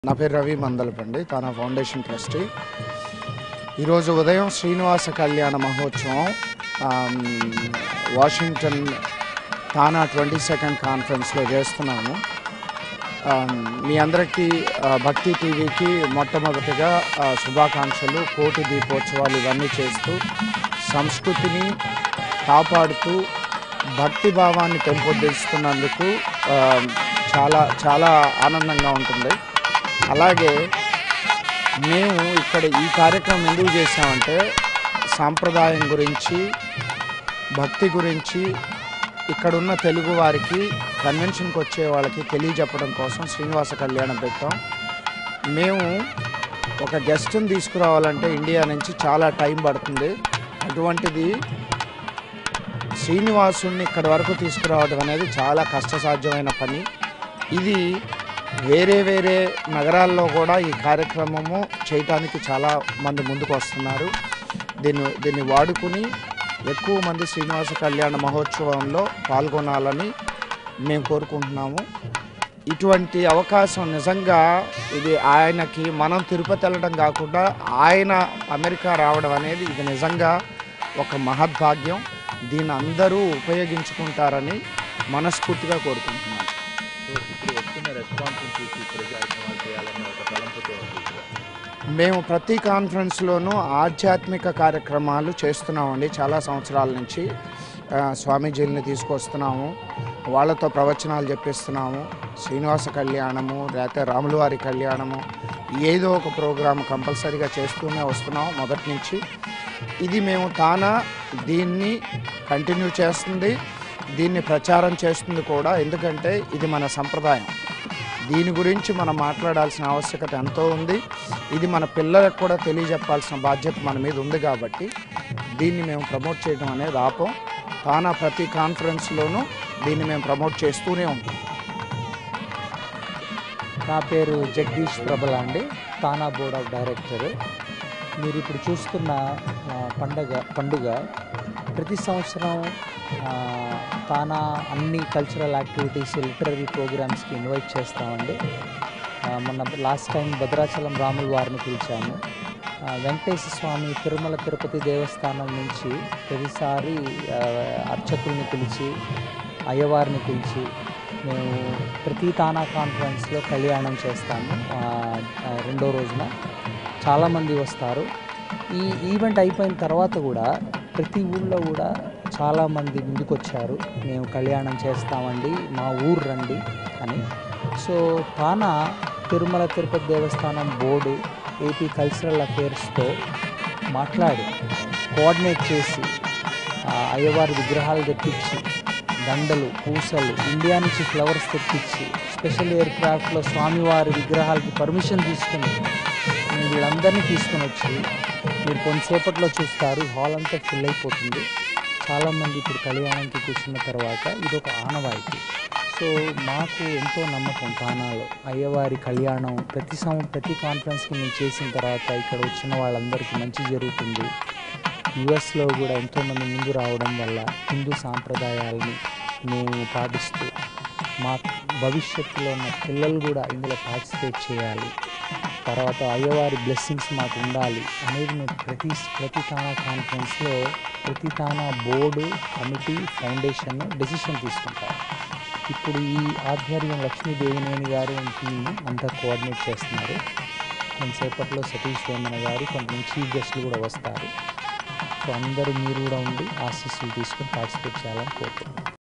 నా పేరు Ravi Mandalapandi TANA foundation trustee ఈరోజు ఉదయం శ్రీనివాస కళ్యాణ మహోత్సవం um, Washington TANA twenty second కాన్ఫరెన్స్లో చేస్తున్నాము ఆమ్, మీ అందరికీ ఆ, భక్తి టీవీకి మొట్టమొదటిగా ఆ, శుభాకాంక్షలు కోటి దీపోత్సవాలు ఇవన్నీ చేస్తూ సంస్కృతిని కాపాడుతూ భక్తి భావాన్ని పెంపొందిస్తున్నందుకు ఆ, చాలా చాలా ఆనందంగా ఉంటుంది అలాగే మేము ఇక్కడ ఈ కార్యక్రమం ఎందుకు చేసామంటే సాంప్రదాయం గురించి భక్తి గురించి ఇక్కడున్న తెలుగు వారికి కన్వెన్షన్కి వచ్చే వాళ్ళకి తెలియజెప్పడం కోసం శ్రీనివాస కళ్యాణం పెట్టాం మేము ఒక గెస్ట్ని తీసుకురావాలంటే ఇండియా నుంచి చాలా టైం పడుతుంది అటువంటిది శ్రీనివాసుని ఇక్కడి వరకు తీసుకురావడం అనేది చాలా కష్టసాధ్యమైన పని ఇది వేరే వేరే నగరాల్లో కూడా ఈ కార్యక్రమము చేయటానికి చాలా మంది ముందుకు వస్తున్నారు దీన్ని దీన్ని వాడుకుని ఎక్కువ మంది శ్రీనివాస కళ్యాణ మహోత్సవంలో పాల్గొనాలని మేము కోరుకుంటున్నాము ఇటువంటి అవకాశం నిజంగా ఇది ఆయనకి మనం తిరుపతి వెళ్ళడం కాకుండా ఆయన అమెరికా రావడం అనేది ఇది నిజంగా ఒక మహద్భాగ్యం దీన్ని అందరూ ఉపయోగించుకుంటారని మనస్ఫూర్తిగా కోరుకుంటున్నాను సో ఇప్పుడు వస్తున్న రెస్పాన్స్ చూసి ఇప్పుడు కార్యక్రమాలు చేయాలన్న ఒక తలంపుతో ఉంది ఇక్కడ. మేము ప్రతి కాన్ఫరెన్స్లోనూ ఆధ్యాత్మిక కార్యక్రమాలు చేస్తున్నామండి చాలా సంవత్సరాల నుంచి ఆ, స్వామీజీల్ని తీసుకొస్తున్నాము వాళ్ళతో ప్రవచనాలు చెప్పిస్తున్నాము శ్రీనివాస కళ్యాణము లేకపోతే రాములవారి కళ్యాణము ఏదో ఒక ప్రోగ్రాం కంపల్సరీగా చేస్తూనే వస్తున్నాము మొదటి నుంచి ఇది మేము తానా దీన్ని కంటిన్యూ చేస్తుంది దీన్ని ప్రచారం చేస్తుంది కూడా ఎందుకంటే ఇది మన సంప్రదాయం దీని గురించి మనం మాట్లాడాల్సిన ఆవశ్యకత ఎంతో ఉంది ఇది మన పిల్లలకు కూడా తెలియజెప్పాల్సిన బాధ్యత మన మీద ఉంది కాబట్టి దీన్ని మేము ప్రమోట్ చేయడం అనేది ఆపం తానా ప్రతి కాన్ఫరెన్స్లోనూ దీన్ని మేము ప్రమోట్ చేస్తూనే ఉంటాం నా పేరు జగదీష్ ప్రభల అండి తానా బోర్డ్ ఆఫ్ డైరెక్టర్ మీరు ఇప్పుడు చూస్తున్న ఆ, పండగ పండుగ ప్రతి సంవత్సరం ఆ, తానా అన్ని కల్చరల్ యాక్టివిటీస్ లిటరరీ ప్రోగ్రామ్స్కి ఇన్వైట్ చేస్తామండి ఆ, మొన్న లాస్ట్ టైం భద్రాచలం రాముల వారిని పిలిచాము ఆ, వెంకటేశ్వర స్వామి తిరుమల తిరుపతి దేవస్థానం నుంచి ప్రతిసారి ఆ, అర్చకుల్ని పిలిచి అయ్యవారిని పిలిచి మేము ప్రతి తానా కాన్ఫరెన్స్లో కళ్యాణం చేస్తాము ఆ, ఆ, రెండో రోజున చాలామంది వస్తారు ఈ ఈవెంట్ అయిపోయిన తర్వాత కూడా ప్రతి ఊళ్ళో కూడా చాలామంది ముందుకొచ్చారు మేము కళ్యాణం చేస్తామండి మా ఊరు రండి అని సో తానా తిరుమల తిరుపతి దేవస్థానం బోర్డు ఏపీ కల్చరల్ అఫేర్స్తో మాట్లాడి కోఆర్డినేట్ చేసి ఆ, అయ్యవారి విగ్రహాలు తెప్పించి దండలు పూసలు ఇండియా నుంచి ఫ్లవర్స్ తెప్పించి స్పెషల్ ఎయిర్ క్రాఫ్ట్లో స్వామివారి విగ్రహాలకి పర్మిషన్ తీసుకుని మేము వీళ్ళందరినీ తీసుకొని వచ్చి మీరు కొంతసేపట్లో చూస్తారు హాల్ అంతా ఫుల్ అయిపోతుంది చాలామంది ఇప్పుడు కళ్యాణంకి కూర్చున్న తర్వాత ఇది ఒక ఆనవాయితీ సో మాకు ఎంతో నమ్మకం తానాలో అయ్యవారి కళ్యాణం ప్రతి సం ప్రతి కాన్ఫరెన్స్కి మేము చేసిన తర్వాత ఇక్కడ వచ్చిన వాళ్ళందరికీ మంచి జరుగుతుంది యుఎస్లో కూడా ఎంతోమంది ముందు రావడం వల్ల హిందూ సాంప్రదాయాలని మేము పాటిస్తూ మా భవిష్యత్తులో ఉన్న పిల్లలు కూడా ఇందులో పార్టిసిపేట్ చేయాలి తర్వాత అయ్యవారి బ్లెస్సింగ్స్ మాకు ఉండాలి అనేది మేము ప్రతి ప్రతి తానా కాన్ఫరెన్స్లో ప్రతి TANA board committee foundation decision తీసుకుంటారు ఇప్పుడు ఈ ఆధ్వర్యం లక్ష్మీదేవినేని గారు టీం అంతా కోఆర్డినేట్ చేస్తున్నారు కొంతసేపట్లో సతీష్ వేమన గారు కొంతమంది చీఫ్ గెస్ట్లు కూడా వస్తారు సో అందరూ మీరు కూడా ఉండి ఆశీస్సులు తీసుకొని పార్టిసిపేట్ చేయాలని కోరుతున్నాను